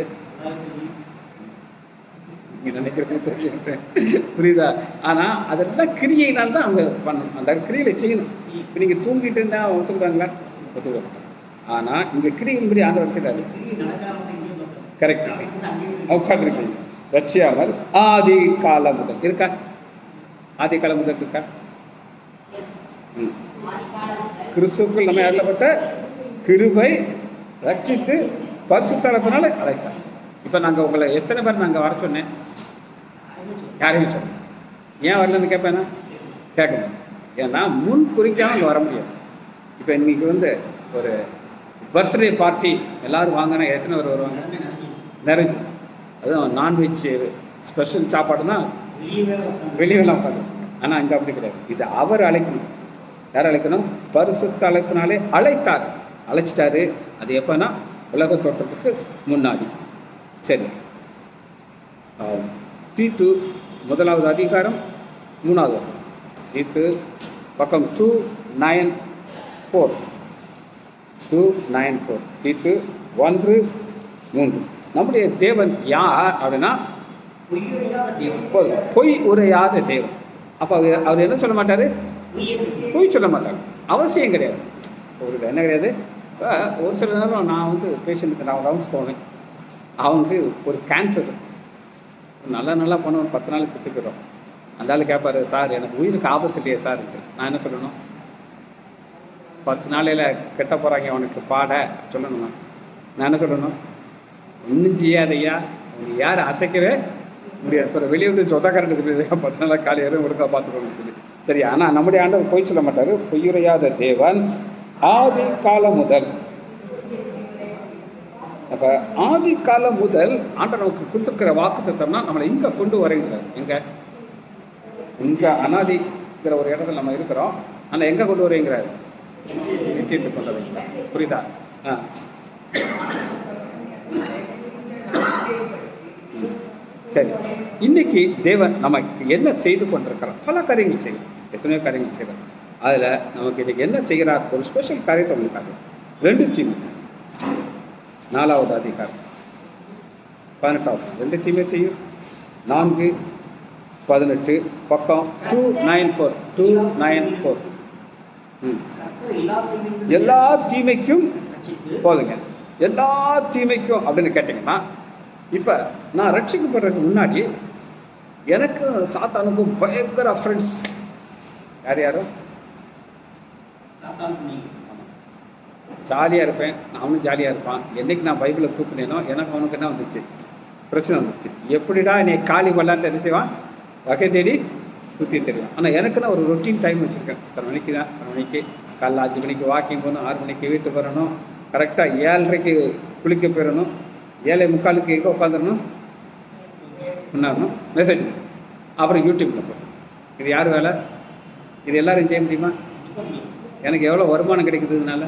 நீங்க நினைக்கிறது தெரியும் புரியுதா ஆனால் அதெல்லாம் கிரியையினால் தான் அவங்க பண்ணணும் அந்த கிரியையில செய்யணும் இப்போ நீங்கள் தூங்கிட்டு இருந்தா ஒத்துக்குறாங்களா ஒத்துக்க மாட்டாங்க ஆனால் இங்கே கிரியின்படி ஆண்டவர் செய்கிறாரு கரெக்ட் உட்காந்துருக்கீங்க ரட்சியாமல் ஆதி காலம் முதல் இருக்கா ஆதி காலம் முதல் இருக்கா ம் ஆதிகாலம் முதல் கிறிஸ்துக்குள் நம்ம எழுதப்பட்ட கிருபை ரட்சித்து பரிசுத்தளத்தினால அழைத்தார் இப்போ நாங்கள் உங்களை எத்தனை பேர் நாங்கள் வர சொன்னேன் யாரையும் சொன்னேன் ஏன் வரலன்னு கேட்பேனா கேட்கணும் ஏன்னா முன் குறிக்காம அங்கே வர முடியாது இப்போ இன்னைக்கு வந்து ஒரு பர்த்டே பார்ட்டி எல்லாரும் வாங்கினா எத்தனை பேர் வருவாங்க நிறைஞ்சு அதுவும் நான்வெஜ் ஸ்பெஷல் சாப்பாடுனா வெளியவே உட்காந்து வெளியெல்லாம் உட்காந்து ஆனால் இங்கே அப்படி கிடையாது இது அவர் அழைக்கணும் யார் அழைக்கணும் பரிசுத்த அழைப்பினாலே அழைத்தார் அழைச்சிட்டாரு அது எப்போனா உலக தோற்றத்துக்கு முன்னாடி சரி ஆம். தீத்து முதலாவது அதிகாரம் மூணாவது வசனம் தீத்து பக்கம் two nine four two nine four தீத்து ஒன்று மூன்று நம்முடைய தேவன் யார் அப்படின்னா பொய்யுரையாத தேவன் பொய் பொய் உரையாத தேவன் அப்போ அவர் அவர் என்ன சொல்ல மாட்டார் பொய்யை பொய் சொல்ல மாட்டார் அவசியம் கிடையாது ஒரு என்ன கிடையாது இப்ப ஒரு சில நேரம் நான் வந்து பேஷண்ட்டுக்கு நான் ரவுண்ட்ஸ் போவேன் அவனுக்கு ஒரு கேன்சர் நல்லா நல்லா போன ஒரு பத்து நாள் செத்து போயிடும் அந்த ஆள் கேட்பாரு சார் எனக்கு உயிருக்கு ஆபத்து இல்லையே சார் நான் என்ன சொல்லணும் பத்து நாளையில் கெட்ட போகிறாங்க அவனுக்கு பாட சொல்லணுமா நான் என்ன சொல்லணும் ஒன்றும் செய்யாதையா உனக்கு யார் அசைக்கவே முடியாது இப்போ வெளியே வந்து சொந்தக்காரனுக்கு தெரியுது பத்து நாளாக காலை ஏறும் ஒழுங்காக பார்த்துக்கணும்னு சொல்லி சரி ஆனால் நம்முடைய ஆண்டவர் பொய் சொல்ல மாட்டார் பொய்யுரையாத தேவன் ஆதி காலம் முதல் அப்போ ஆதி காலம் முதல் ஆண்டவர் நமக்கு கொடுத்துருக்கிற வாக்கு தத்தம்னா நம்மளை இங்கே கொண்டு வரைங்கிறார் எங்கே இங்கே அனாதிங்கிற ஒரு இடத்துல நம்ம இருக்கிறோம் ஆனால் எங்கே கொண்டு வரேங்கிறாரு நித்தியத்தை கொண்டு வரேங்கிறார் புரியுதா ஆ சரி இன்னைக்கு தேவன் நமக்கு என்ன செய்து கொண்டிருக்கிறார் பல காரியங்கள் செய்யும் எத்தனையோ காரியங்கள் செய்கிறார் அதில் நமக்கு இன்னைக்கு என்ன செய்கிறார் ஒரு ஸ்பெஷல் காரியத்தை உங்களுக்காக ரெண்டு தீமத்தி நாலாவது அதிகாரம் பதினெட்டாவது ரெண்டு தீமத்தையும் நான்கு பதினெட்டு பக்கம் two nine four two nine four ம் கர்த்தர் எல்லா தீமையிலும் எல்லா தீமைக்கும் ரட்சித்து போதுங்க எல்லா தீமைக்கும் அப்படின்னு கேட்டிங்கன்னா இப்போ நான் ரட்சிக்கப்படுறதுக்கு முன்னாடி எனக்கு சாத்தானுக்கும் பயங்கர ஃப்ரெண்ட்ஸ் யார் யாரும் சாத்தான் நீ ஜாலியாக இருப்பேன் அவனும் ஜாலியாக இருப்பான் என்னைக்கு நான் பைபிளை தூக்குனேனோ எனக்கு அவனுக்கு என்ன வந்துச்சு பிரச்சனை வந்துச்சு எப்படிடா என்னை காலி கொள்ளான்ட்டு என்ன செய்வான் வகை தேடி சுற்றி தெரியும் ஆனால் எனக்குன்னு ஒரு ரொட்டீன் டைம் வச்சுருக்கேன் இத்தனை மணிக்கு தான் இத்தனை மணிக்கு காலைல அஞ்சு மணிக்கு வாக்கிங் போகணும் ஆறு மணிக்கு வீட்டுக்கு வரணும் கரெக்டாக ஏழரைக்கு குளிக்க போயிடணும் ஏழை முக்காலுக்கு எங்கே உட்காந்துடணும் முன்னாடணும் மெசேஜ் அப்புறம் யூடியூப்பில் போகணும் இது யார் வேலை இது எல்லாரும் செய்ய முடியுமா எனக்கு எவ்வளோ வருமானம் கிடைக்குது இதனால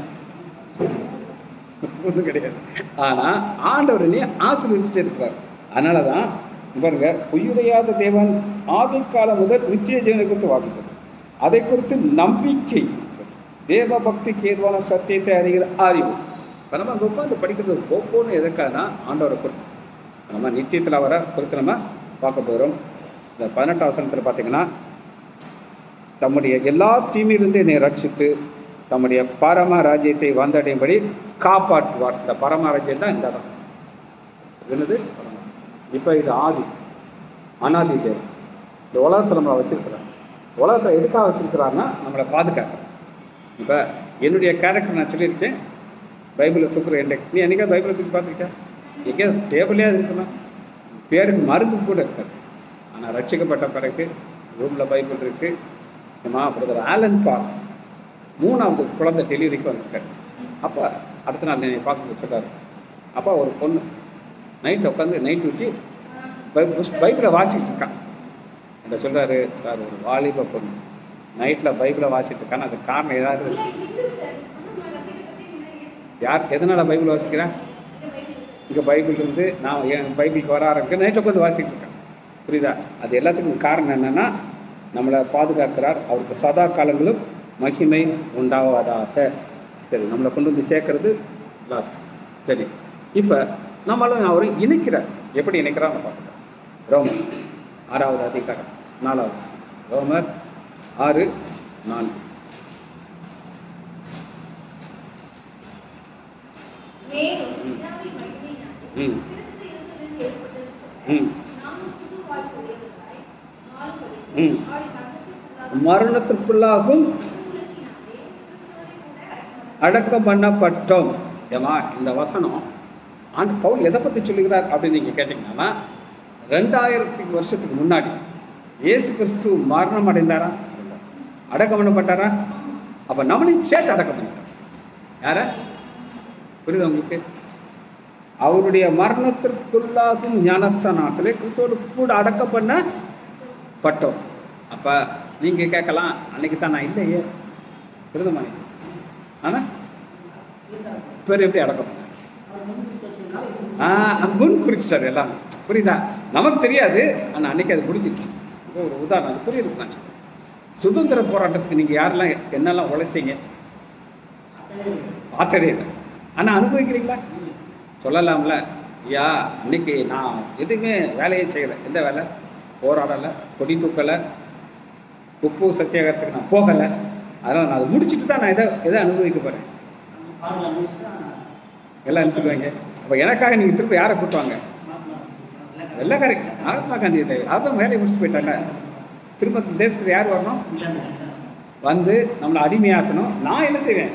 ஒன்றும் கிடையாது ஆனால் ஆண்டவர் நீ ஆசீர்வதிச்சுட்டே இருக்கிறார் அதனால தான் பாருங்க பொய்யுரையாத தேவன் ஆதி காலம் முதல் நித்திய ஜீவனை குறித்து வாக்குகிறது அதை குறித்து நம்பிக்கை தேவ பக்திக்கு ஏதுவான சத்தியத்தை அறிகிற அறிவு இப்போ நம்ம அங்கே உட்காந்து படிக்கிறது ஒவ்வொன்றும் எதுக்காகனா ஆண்டவரை குறித்து நம்ம நித்தியத்தில் வர குறித்து நம்ம பார்க்க போகிறோம் இந்த பதினெட்டாம் வசனத்தில் பார்த்தீங்கன்னா தம்முடைய எல்லா தீமையிலிருந்து என்னை ரட்சித்து தம்முடைய பரம ராஜ்யத்தை வந்தடையும்படி காப்பாற்றுவார் இந்த பரம ராஜ்யம் தான் இந்த இடம் என்னது இப்போ இது ஆதி அனாதி தேவன் இந்த உலகத்தில் நம்மளை வச்சிருக்கிறார் உலகத்தை எதுக்காக வச்சிருக்கிறாருன்னா நம்மளை பாதுகாக்க இப்போ என்னுடைய கேரக்டர் நான் சொல்லியிருக்கேன் பைபிளை தூக்குற என் நீ என்னைக்கா பைபிளை தூக்கி பார்த்துருக்கியா எங்கேயா டேபிளே அது இருக்கலாம் பேருக்கு மருந்து கூட இருக்காது ஆனால் ரட்சிக்கப்பட்ட பிறகு ரூமில் பைபிள் இருக்குது நம்ம பிரதர் ஆலன் பால் மூணாவது குழந்தை டெலிவரிக்கு வந்திருக்காரு அப்போ அடுத்த நாள் என்னை பார்க்க வச்சிருக்காரு அப்போ ஒரு பொண்ணு நைட்டில் உட்காந்து நைட் ஊட்டி பைபிள் பைபிளை வாசிக்கிட்டு இருக்கான் என்ன சொல்கிறாரு சார் ஒரு வாலிப பொண்ணு நைட்டில் பைபிளை வாசிட்டு இருக்கான்னு அது காரணம் ஏதாவது இல்ல, இல்ல சார். ஒண்ணும் நான் ரசிக்கப்பட்டே இல்லையே. யார் எதனால் பைபிள் வாசிக்கிறேன் இந்த பைபிள். இங்கே பைபிள் இருந்து நான் என் பைபிளுக்கு வர ஆரம்பிக்க நைட்டில் உட்காந்து வாசிக்கிட்டு இருக்கேன் புரியுதா அது எல்லாத்துக்கும் காரணம் என்னென்னா நம்மளை பாதுகாக்கிறார் அவருக்கு சதா காலங்களும் மகிமை உண்டாவதாக சரி நம்மளை கொண்டு வந்து சேர்க்கறது லாஸ்ட் சரி இப்போ நம்மளும் அவரை இணைக்கிறார் எப்படி இணைக்கிறார் நம்ம பார்க்கலாம் ரோமர் ஆறாவது அதிகாரம் நாலாவது ரோமர் ஆறு நான்கு மேலும் ம். பிதாவின் மகிமையினாலே ம் கிறிஸ்து இயேசுவிலிருந்து ஏற்பட்டது போல, ம் நாமும் புது வாழ்வுடையவர்களாய் வாழ்வதற்கு ம். அவரின் மரணத்திற்குள்ளாக மரணத்திற்குள்ளாகும் உலகினாலே கிறிஸ்துவோடே கூட அடக்கம் பண்ணப்பட்டோம் ஏமா இந்த வசனம் ஆண்டு பவுல் எதை பற்றி சொல்லுகிறார் அப்படின்னு நீங்கள் கேட்டிங்கன்னா ரெண்டாயிரத்தி வருஷத்துக்கு முன்னாடி இயேசு கிறிஸ்து மரணம் அடைந்தாரா அடக்கம் பண்ணப்பட்டாரா அப்போ நம்மளையும் சேர்த்து அடக்கம் பண்ணிட்டார் யார புரியுதா உங்களுக்கு அவருடைய மரணத்திற்குள்ளாகும் ஞானஸ்தானத்திலே கிறிஸ்துவோடு கூட அடக்கம் பண்ண பட்டோம் அப்போ நீங்கள் கேட்கலாம் அன்னைக்கு தான் நான் இல்லையே விருதமா ஆனால் பேர் எப்படி அடக்கம் பண்ண ஆ முன் குறிச்சிட்டாரு எல்லாம் புரியுதா நமக்கு தெரியாது ஆனால் அன்னைக்கு அது முடிஞ்சிருச்சு இப்போ ஒரு உதாரணம் அது புரியுது நான் சொல்றேன். சுதந்திர போராட்டத்துக்கு நீங்கள் யாரெல்லாம் என்னெல்லாம் உழைச்சீங்க ஆச்சரியம் இல்லை ஆனால் அனுபவிக்கிறீங்களா சொல்லலாம்ல ஐயா இன்னைக்கு நான் எதுவுமே வேலையே செய்யலை எந்த வேலை போராடலை கொடி தூக்கலை உப்பு சத்தியாகத்துக்கு நான் போகலை அதனால் நான் அதை முடிச்சுட்டு தான் நான் எதை எதை அனுபவிக்க போகிறேன் எல்லாம் அனுப்பிச்சிடுவாங்க அப்போ எனக்காக நீங்கள் திரும்ப யாரை கூட்டுவாங்க வெள்ளக்காரி மகாத்மா காந்தி தேவை அதான் வேலையை முடிச்சுட்டு போயிட்டாங்க திரும்ப இந்த தேசத்துக்கு யார் வரணும் வந்து நம்மளை அடிமையாக்கணும் நான் என்ன செய்வேன்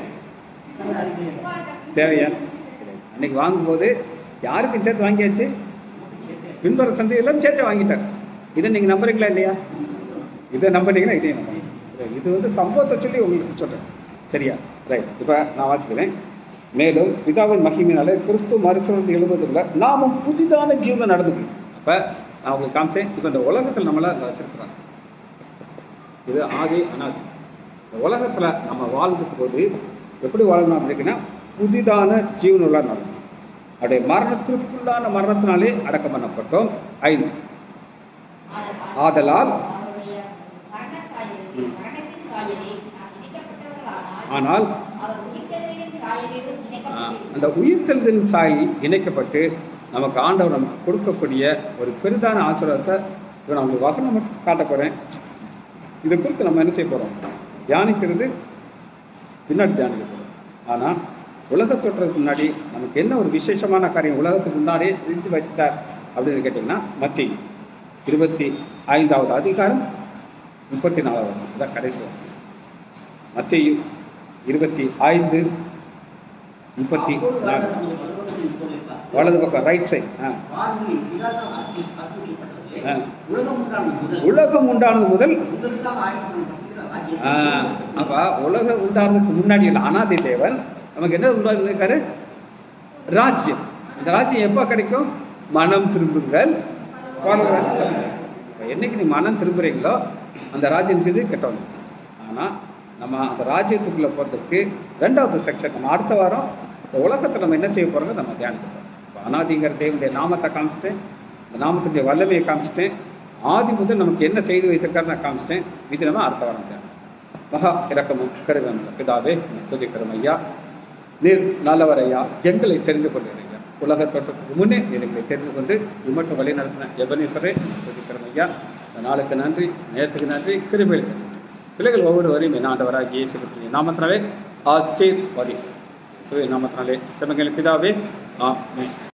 தேவையா அன்னைக்கு வாங்கும்போது யாருக்கும் சேர்த்து வாங்கியாச்சு பின்பற சந்தையெல்லாம் சேர்த்து வாங்கிட்டார் இதை நீங்கள் நம்புறீங்களா இல்லையா இதை நம்புறீங்களா இதையும் நம்புறீங்க இது வந்து சம்பவத்தை சொல்லி உங்களுக்கு சொல்கிறேன் சரியா ரைட் இப்போ நான் வாசிக்கிறேன் மேலும் பிதாவின் மகிமையினாலே கிறிஸ்து மருத்துவத்தை எழுதுவதில்லை நாமும் புதிதான ஜீவனை நடந்துக்கணும் அப்போ நான் உங்களுக்கு காமிச்சேன் இப்போ இந்த உலகத்தில் நம்மளை அங்கே வச்சிருக்கிறாங்க இது ஆதி அனாதி இந்த உலகத்தில் நம்ம வாழ்ந்துக்கும் போது எப்படி வாழணும் அப்படின்னா புதிதான ஜீவனுள்ள நடக்கும் அப்படியே மரணத்திற்குள்ளான மரணத்தினாலே அடக்கம் பண்ணப்பட்டோம் ஐந்து ஆதலால் அவருடைய மரண சாயலில் மரணத்தின் சாயலில் நாம் இணைக்கப்பட்டவர்களானால் ஆனால் அவர் உயிர்த்தெழுதலின் சாயலிலும் ஆ, இணைக்கப்பட்டு அந்த உயிர்த்தெழுதலின் சாயல் இணைக்கப்பட்டு நமக்கு ஆண்டவர் நமக்கு கொடுக்கக்கூடிய ஒரு பெரிதான ஆசீர்வாதத்தை இப்போ நான் உங்களுக்கு வசனம் மட்டும் காட்ட போகிறேன் இதை குறித்து நம்ம என்ன செய்ய போகிறோம் தியானிக்கிறது பின்னாடி தியானிக்க போகிறோம் ஆனால் உலக தோற்றத்துக்கு முன்னாடி நமக்கு என்ன ஒரு விசேஷமான காரியம் உலகத்துக்கு முன்னாடியே செஞ்சு வச்சுட்டார் அப்படின்னு கேட்டிங்கன்னா மத்தி இருபத்தி ஐந்தாவது அதிகாரம் முப்பத்தி நாலாவது வருஷம் இதான் கடைசி வருஷம் மத்திய இருபத்தி ஐந்து முப்பத்தி நாலு வலது பக்கம் ரைட் சைட் ஆ ஆ. உலகம் உண்டானது முதல் ஆ, அப்ப உலகம் உண்டானதுக்கு முன்னாடி இல்லை அனாதி தேவன் நமக்கு என்ன உண்டாயிருக்காரு ராஜ்யம் இந்த ராஜ்யம் எப்போ கிடைக்கும் மனம் திரும்புங்கள் பரலோக ராஜ்யம். அப்ப என்னைக்கு நீ மனம் திரும்புறீங்களோ அந்த ராஜ்யம் செய்து கெட்ட வந்துச்சு ஆனால் நம்ம அந்த ராஜ்யத்துக்குள்ளே போகிறதுக்கு ரெண்டாவது செக்ஷன் நம்ம அடுத்த வாரம் இந்த உலகத்தில் நம்ம என்ன செய்ய போகிறோங்க நம்ம தியானிக்க போகிறோம் இப்போ அனாதிங்கிற தேவனுடைய நாமத்தை காமிச்சிட்டேன் இந்த நாமத்துடைய வல்லமையை காமிச்சிட்டேன் ஆதி முதல் நமக்கு என்ன செய்து வைத்திருக்காரு நான் காமிச்சிட்டேன் இது நம்ம அடுத்த வாரம் தியானம் மகா இறக்கமும் கருவம் பிதாவே துதிக்கிறோம் ஐயா நீர் நல்லவர் ஐயா எங்களை தெரிந்து கொள்கிறீங்க உலக தோட்டத்துக்கு முன்னே எங்களை தெரிந்து கொண்டு இம்மட்டும் வழி நடத்தின எபனீஸ்வரே துதிக்கிறோம் ஐயா இந்த நாளுக்கு நன்றி நேரத்துக்கு நன்றி கிருபைகளுக்கு நன்றி பிள்ளைகள் ஒவ்வொருவரையும் என் ஆண்டவராக இயேசு கிறிஸ்துவின் நாமத்தினாலே ஆசீர்வதி சுய நாமத்தினாலே தமிழ்கள் பிதாவே ஆமென்